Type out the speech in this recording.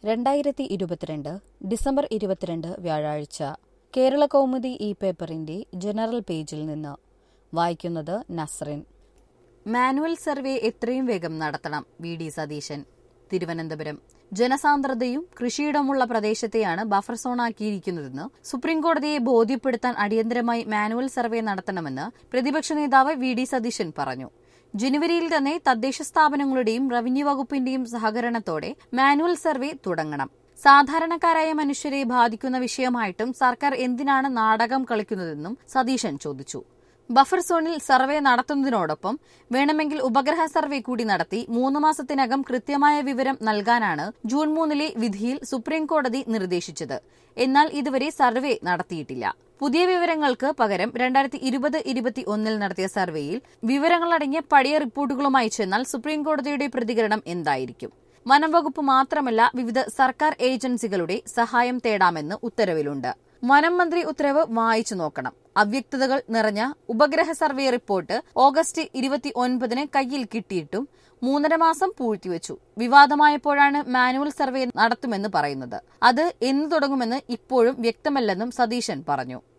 രണ്ടായിരത്തി ഇരുപത്തിരണ്ട് ഡിസംബർ ഇരുപത്തിരണ്ട് വ്യാഴാഴ്ച കേരള കൗമുദി ഈ പേപ്പറിന്റെ ജനറൽ പേജിൽ നിന്ന് വായിക്കുന്നത് നസ്റിൻ മാനുവൽ സർവേ എത്രയും വേഗം നടത്തണം വി ഡി സതീശൻ തിരുവനന്തപുരം ജനസാന്ദ്രതയും കൃഷിയിടമുള്ള പ്രദേശത്തെയാണ് ബഫർ സോണാക്കിയിരിക്കുന്നതെന്ന് സുപ്രീംകോടതിയെ ബോധ്യപ്പെടുത്താൻ അടിയന്തരമായി മാനുവൽ സർവേ നടത്തണമെന്ന് പ്രതിപക്ഷ നേതാവ് വി ഡി സതീശൻ പറഞ്ഞു ജനുവരിയിൽ തന്നെ തദ്ദേശ സ്ഥാപനങ്ങളുടെയും റവന്യൂ വകുപ്പിന്റെയും സഹകരണത്തോടെ മാനുവൽ സർവേ തുടങ്ങണം സാധാരണക്കാരായ മനുഷ്യരെ ബാധിക്കുന്ന വിഷയമായിട്ടും സർക്കാർ എന്തിനാണ് നാടകം കളിക്കുന്നതെന്നും സതീശൻ ചോദിച്ചു ബഫർ സോണിൽ സർവേ നടത്തുന്നതിനോടൊപ്പം വേണമെങ്കിൽ ഉപഗ്രഹ സർവേ കൂടി നടത്തി മൂന്ന് മാസത്തിനകം കൃത്യമായ വിവരം നൽകാനാണ് ജൂൺ മൂന്നിലെ വിധിയിൽ സുപ്രീം കോടതി നിർദ്ദേശിച്ചത് എന്നാൽ ഇതുവരെ സർവേ നടത്തിയിട്ടില്ല പുതിയ വിവരങ്ങൾക്ക് പകരം രണ്ടായിരത്തി ഇരുപത് ഇരുപത്തി ഒന്നിൽ നടത്തിയ സർവേയിൽ വിവരങ്ങളടങ്ങിയ പഴയ റിപ്പോർട്ടുകളുമായി ചെന്നാൽ സുപ്രീം കോടതിയുടെ പ്രതികരണം എന്തായിരിക്കും വനം വകുപ്പ് മാത്രമല്ല വിവിധ സർക്കാർ ഏജൻസികളുടെ സഹായം തേടാമെന്ന് ഉത്തരവിലുണ്ട് വനം മന്ത്രി ഉത്തരവ് വായിച്ചു നോക്കണം അവ്യക്തതകൾ നിറഞ്ഞ ഉപഗ്രഹ സർവേ റിപ്പോർട്ട് ഓഗസ്റ്റ് ഇരുപത്തി ഒൻപതിന് കയ്യിൽ കിട്ടിയിട്ടും മൂന്നര മാസം പൂഴ്ത്തിവെച്ചു വിവാദമായപ്പോഴാണ് മാനുവൽ സർവേ നടത്തുമെന്ന് പറയുന്നത് അത് എന്ന് തുടങ്ങുമെന്ന് ഇപ്പോഴും വ്യക്തമല്ലെന്നും സതീശൻ പറഞ്ഞു